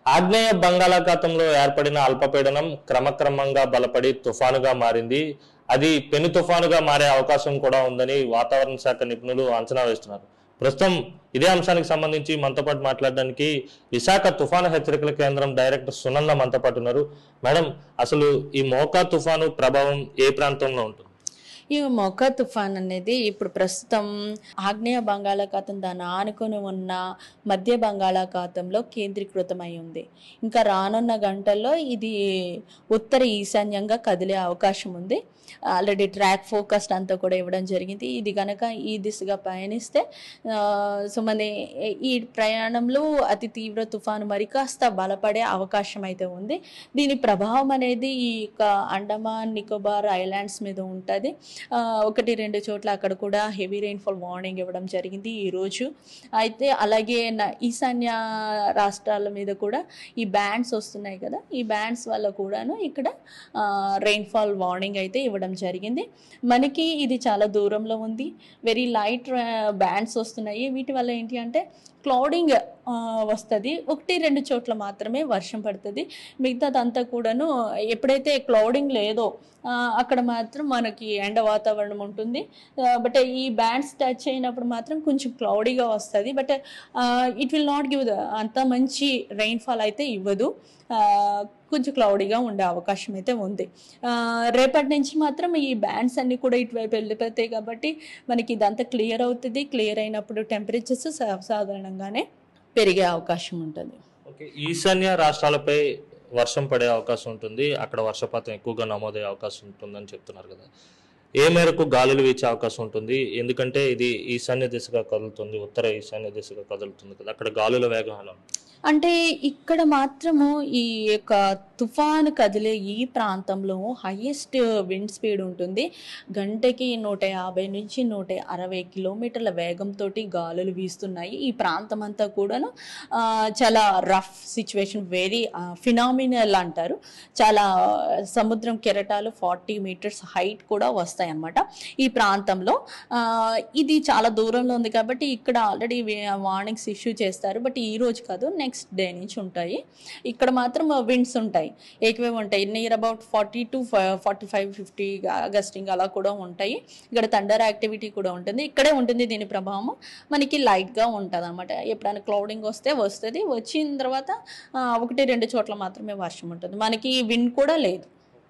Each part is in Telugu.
ఆగ్నేయ బంగాళాఖాతంలో ఏర్పడిన అల్పపీడనం క్రమక్రమంగా బలపడి తుఫానుగా మారింది అది పెను తుఫానుగా మారే అవకాశం కూడా ఉందని వాతావరణ శాఖ నిపుణులు అంచనా వేస్తున్నారు ప్రస్తుతం ఇదే అంశానికి సంబంధించి మనతో పాటు మాట్లాడడానికి విశాఖ తుఫాను హెచ్చరికల కేంద్రం డైరెక్టర్ సునంద మనతో పాటు ఉన్నారు మేడం అసలు ఈ మోకా తుఫాను ప్రభావం ఏ ప్రాంతంలో ఉంటుంది ఈ మొక్క తుఫాన్ అనేది ఇప్పుడు ప్రస్తుతం ఆగ్నేయ బంగాళాఖాతం దాన్ని ఆనుకొని ఉన్న మధ్య బంగాళాఖాతంలో కేంద్రీకృతమై ఉంది ఇంకా రానున్న గంటల్లో ఇది ఉత్తర ఈశాన్యంగా కదిలే అవకాశం ఉంది ఆల్రెడీ ట్రాక్ ఫోకస్ట్ అంతా కూడా ఇవ్వడం జరిగింది ఇది కనుక ఈ దిశగా పయనిస్తే ఆ, సో మన ఈ ప్రయాణంలో అతి తీవ్ర తుఫాను మరి కాస్త బలపడే అవకాశం అయితే ఉంది దీని ప్రభావం అనేది ఈ యొక్క అండమాన్ నికోబార్ ఐలాండ్స్ మీద ఉంటుంది ఆ, ఒకటి రెండు చోట్ల అక్కడ కూడా హెవీ రెయిన్ఫాల్ వార్నింగ్ ఇవ్వడం జరిగింది ఈరోజు అయితే అలాగే న- ఈశాన్య రాష్ట్రాల మీద కూడా ఈ బ్యాండ్స్ వస్తున్నాయి కదా ఈ బ్యాండ్స్ వల్ల కూడాను ఇక్కడ రెయిన్ఫాల్ వార్నింగ్ అయితే ఇవ్వడం జరిగింది మనకి ఇది చాలా దూరంలో ఉంది వెరీ లైట్ బ్యాండ్స్ వస్తున్నాయి వీటి వల్ల ఏంటి అంటే క్లౌడింగ్ వస్తుంది ఒకటి రెండు చోట్ల మాత్రమే వర్షం పడుతుంది మిగతాదంతా కూడాను ఎప్పుడైతే క్లౌడింగ్ లేదో ఆ, అక్కడ మాత్రం మనకి ఎండ వాతావరణం ఉంటుంది బట్ ఈ బ్యాండ్స్ టచ్ అయినప్పుడు మాత్రం కొంచెం క్లౌడీగా వస్తుంది but it will not give the అంత మంచి రెయిన్ఫాల్ అయితే ఇవ్వదు ఆ, కొంచెం క్లౌడీగా ఉండే అవకాశం అయితే ఉంది ఆ, రేపటి నుంచి మాత్రం ఈ బ్యాండ్స్ అన్ని కూడా ఇటువైపు వెళ్ళిపోతాయి కాబట్టి మనకి ఇదంతా క్లియర్ అవుతుంది క్లియర్ అయినప్పుడు టెంపరేచర్స్ సాధారణంగానే పెరిగే అవకాశం ఉంటుంది ఓకే ఈశాన్య రాష్ట్రాలపై వర్షం పడే అవకాశం ఉంటుంది అక్కడ వర్షపాతం ఎక్కువగా నమోదయ్యే అవకాశం ఉంటుందని చెప్తున్నారు కదా ఏ మేరకు గాలులు వీచే అవకాశం ఉంటుంది ఎందుకంటే ఇది ఈశాన్య దిశగా కదులుతుంది ఉత్తర ఈశాన్య దిశగా కదులుతుంది కదా అక్కడ గాలుల వేగం ఎలా ఉంటుంది? అంటే ఇక్కడ మాత్రము ఈ యొక్క తుఫాను కదిలే ఈ ప్రాంతంలో హైయెస్ట్ విండ్ స్పీడ్ ఉంటుంది గంటకి నూట యాభై నుంచి నూట అరవై కిలోమీటర్ల వేగంతో గాలులు వీస్తున్నాయి ఈ ప్రాంతం అంతా కూడాను ఆ, చాలా రఫ్ సిచ్యువేషన్ వెరీ ఫినామినల్ అంటారు చాలా సముద్రం కెరటాలు ఫార్టీ మీటర్స్ హైట్ కూడా వస్తాయి అన్నమాట ఈ ప్రాంతంలో ఆ, ఇది చాలా దూరంలో ఉంది కాబట్టి ఇక్కడ ఆల్రెడీ వార్నింగ్స్ ఇష్యూ చేస్తారు బట్ ఈ రోజు కాదు నెక్స్ట్ డే నుంచి ఉంటాయి ఇక్కడ మాత్రం విండ్స్ ఉంటాయి ఏకవేవ్ ఉంటాయి near about forty to forty five fifty gusting అలా కూడా ఉంటాయి ఇక్కడ థండర్ యాక్టివిటీ కూడా ఉంటుంది ఇక్కడే ఉంటుంది దీని ప్రభావం మనకి లైట్గా ఉంటుంది అనమాట ఎప్పుడైనా క్లౌడింగ్ వస్తే వస్తుంది వచ్చిన తర్వాత ఆ, ఒకటి రెండు చోట్ల మాత్రమే వర్షం ఉంటుంది మనకి విండ్ కూడా లేదు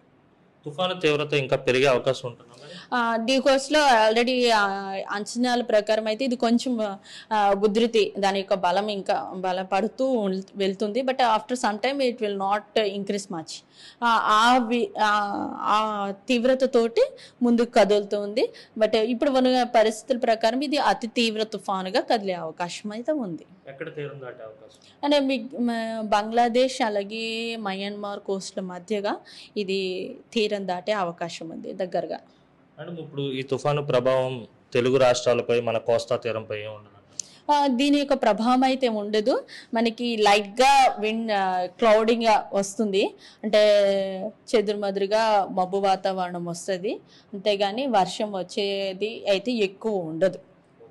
తుఫాను తీవ్రత ఇంకా పెరిగే అవకాశం ఉంటుందా మరి? ఆ, దీకోస్లో ఆల్రెడీ ఆ, అంచనాల ప్రకారం అయితే ఇది కొంచెం ఆ, ఉధృతి దాని యొక్క బలం ఇంకా బలపడుతూ ఉల్- వెళ్తుంది but after some time it will not increase much ఆ వి- ఆ- ఆ తీవ్రతతోటి ముందుకు కదులుతుంది బట్ ఇప్పుడు ఉన్న పరిస్థితుల ప్రకారం ఇది అతి తీవ్ర తుఫానుగా కదిలే అవకాశం అయితే ఉంది ఎక్కడ తీరం దాటే అవకాశం అంటే మీ మ- బంగ్లాదేశ్ అలాగే మయన్మార్ కోస్ట్ల మధ్యగా ఇది తీరం దాటే అవకాశం ఉంది దగ్గరగా మేడం ఇప్పుడు ఈ తుఫాను ప్రభావం తెలుగు రాష్ట్రాలపై మన కోస్తా తీరంపై ఏమి ఉండదు ఆ, దీని యొక్క ప్రభావం అయితే ఉండదు మనకి లైట్గా విండ్ క్లౌడింగ్గా వస్తుంది అంటే చెదురుమదురుగా మబ్బు వాతావరణం వస్తుంది అంతేగాని వర్షం వచ్చేది అయితే ఎక్కువ ఉండదు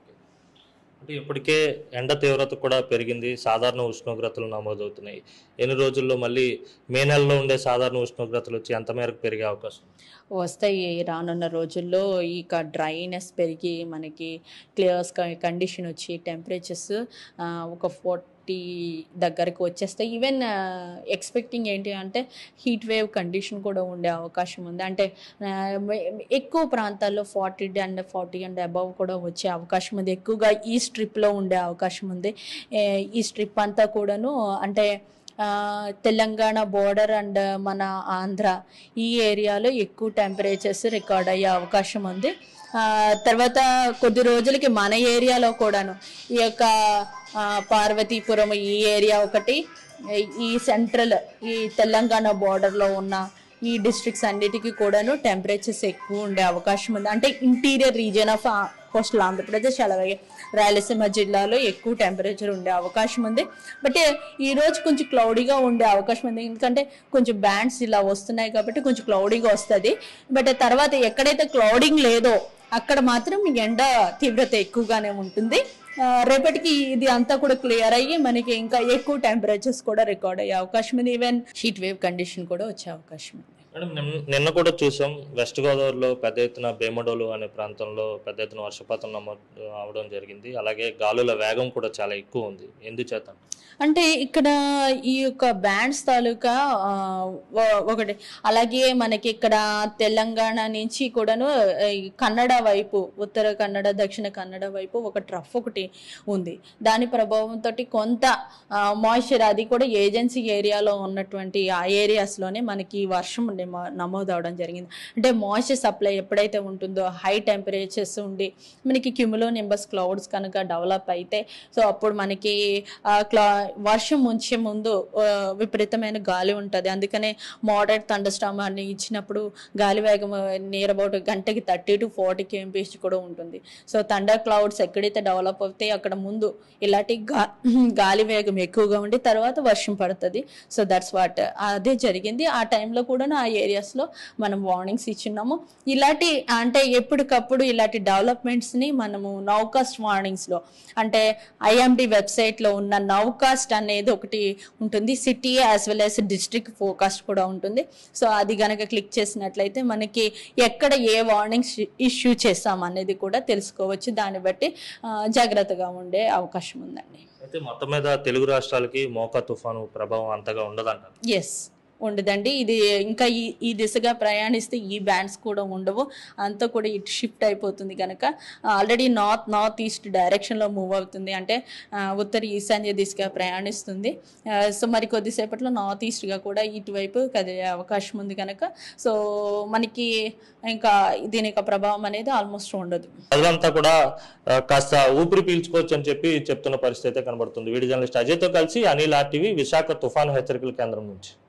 అంటే ఇప్పటికే ఎండ తీవ్రత కూడా పెరిగింది సాధారణ ఉష్ణోగ్రతలు నమోదవుతున్నాయి ఎన్ని రోజుల్లో మళ్ళీ మే నెలలో ఉండే సాధారణ ఉష్ణోగ్రతలు వచ్చి ఎంత మేరకు పెరిగే అవకాశం ఉంది? వస్తాయి రానున్న రోజుల్లో ఇక డ్రైనెస్ పెరిగి మనకి క్లియర్స్ కండిషన్ వచ్చి టెంపరేచర్స్ ఒక ఫార్టీ దగ్గరకు వచ్చేస్తాయి ఈవెన్ ఎక్స్పెక్టింగ్ ఏంటి అంటే హీట్ వేవ్ కండిషన్ కూడా ఉండే అవకాశం ఉంది అంటే ఆ, ఎక్కువ ప్రాంతాల్లో forty and forty and above కూడా వచ్చే అవకాశం ఉంది ఎక్కువగా ఈ స్ట్రిప్లో ఉండే అవకాశం ఉంది ఏ, ఈ స్ట్రిప్ అంతా కూడాను అంటే ఆ, తెలంగాణ బోర్డర్ అండ్ మన ఆంధ్ర ఈ ఏరియాలో ఎక్కువ టెంపరేచర్స్ రికార్డ్ అయ్యే అవకాశం ఉంది ఆ, తర్వాత కొద్ది రోజులకి మన ఏరియాలో కూడాను ఈ యొక్క ఆ, పార్వతీపురం ఈ ఏరియా ఒకటి ఈ సెంట్రల్ ఈ తెలంగాణ బోర్డర్లో ఉన్న ఈ డిస్ట్రిక్ట్స్ అన్నిటికీ కూడాను టెంపరేచర్స్ ఎక్కువ ఉండే అవకాశం ఉంది అంటే interior region of coastal Andhra Pradesh అలాగే రాయలసీమ జిల్లాలో ఎక్కువ టెంపరేచర్ ఉండే అవకాశం ఉంది బట్ ఈ రోజు కొంచెం క్లౌడీగా ఉండే అవకాశం ఉంది ఎందుకంటే కొంచెం బ్యాండ్స్ ఇలా వస్తున్నాయి కాబట్టి కొంచెం క్లౌడీగా వస్తుంది బట్ తర్వాత ఎక్కడైతే క్లౌడింగ్ లేదో అక్కడ మాత్రం ఎండ తీవ్రత ఎక్కువగానే ఉంటుంది ఆ, రేపటికి ఇది అంతా కూడా క్లియర్ అయ్యి మనకి ఇంకా ఎక్కువ టెంపరేచర్స్ కూడా రికార్డ్ అయ్యే అవకాశం ఉంది ఈవెన్ హీట్ వేవ్ కండిషన్ కూడా వచ్చే అవకాశం ఉంది మేడం నిన్న- నిన్న కూడా చూసాం వెస్ట్ గోదావరిలో పెద్ద ఎత్తున భీమడోలు అనే ప్రాంతంలో పెద్ద ఎత్తున వర్షపాతం నమోదు అవడం జరిగింది అలాగే గాలుల వేగం కూడా చాలా ఎక్కువ ఉంది ఎందుచేత అంటే ఇక్కడ ఈ యొక్క బ్యాండ్స్ తాలూకా ఆ, ఒ- ఒకటి అలాగే మనకి ఇక్కడ తెలంగాణ నుంచి కూడాను ఆ, ఈ కన్నడ వైపు ఉత్తర కన్నడ దక్షిణ కన్నడ వైపు ఒక ట్రఫ్ ఒకటి ఉంది దాని ప్రభావంతో కొంత మాయిశ్చర్ అది కూడా ఏజెన్సీ ఏరియాలో ఉన్నటువంటి ఆ ఏరియాస్లోనే మనకి వర్షం నమో- నమోదు అవడం జరిగింది అంటే మాయిశ్చర్ సప్లై ఎప్పుడైతే ఉంటుందో హై టెంపరేచర్స్ ఉండి మనకి క్యూములో నింబస్ క్లౌడ్స్ కనుక డెవలప్ అయితే సో అప్పుడు మనకి ఆ, క్లా వర్షం ఉంచే ముందు ఆ, విపరీతమైన గాలి ఉంటుంది అందుకనే మోడరేట్ థండర్స్టామ్ అని ఇచ్చినప్పుడు గాలి వేగం నియర్ అబౌట్ గంటకి థర్టీ టు ఫార్టీ కేఎంపీస్ కూడా ఉంటుంది సో థండర్ క్లౌడ్స్ ఎక్కడైతే డెవలప్ అవుతాయి అక్కడ ముందు ఇలాంటి గా గాలి వేగం ఎక్కువగా ఉండి తర్వాత వర్షం పడుతుంది సో దట్స్ వాట్ అదే జరిగింది ఆ టైంలో కూడా ఆ ఏరియాస్లో మనం వార్నింగ్స్ ఇచ్చిన్నాము ఇలాంటి అంటే ఎప్పటికప్పుడు ఇలాంటి డెవలప్మెంట్స్ని మనము నౌకాస్ట్ వార్నింగ్స్లో అంటే ఐఎండి వెబ్సైట్లో ఉన్న నౌకాస్ట్ అనేది ఒకటి ఉంటుంది city as well as district forecast కూడా ఉంటుంది సో అది గనక క్లిక్ చేసినట్లయితే మనకి ఎక్కడ ఏ వార్నింగ్స్ ఇష్యూ చేస్తాం అనేది కూడా తెలుసుకోవచ్చు దాన్ని బట్టి ఆ, జాగ్రత్తగా ఉండే అవకాశం ఉందండి అయితే మొత్తం మీద తెలుగు రాష్ట్రాలకి మోకా తుఫాను ప్రభావం అంతగా ఉండదంటారు ఎస్ ఉండదండి ఇది ఇంకా ఈ ఈ దిశగా ప్రయాణిస్తే ఈ బ్యాండ్స్ కూడా ఉండవు అంతా కూడా ఇటు షిఫ్ట్ అయిపోతుంది కనుక ఆల్రెడీ నార్త్ నార్త్ ఈస్ట్ డైరెక్షన్లో మూవ్ అవుతుంది అంటే ఆ, ఉత్తర ఈశాన్య దిశగా ప్రయాణిస్తుంది ఆ, సో మరి కొద్దిసేపట్లో నార్త్ ఈస్ట్గా కూడా ఇటువైపు కదిలే అవకాశం ఉంది కనుక సో మనకి ఇంకా దీని యొక్క ప్రభావం అనేది ఆల్మోస్ట్ ఉండదు ప్రజలంతా కూడా ఆ, కాస్త ఊపిరి పీల్చుకోవచ్చు అని చెప్పి చెప్తున్న పరిస్థితి అయితే కనబడుతుంది వీడియో జర్నలిస్ట్ అజయ్తో కలిసి అనిల్ ఆర్టీవీ విశాఖ తుఫాను హెచ్చరికల కేంద్రం నుంచి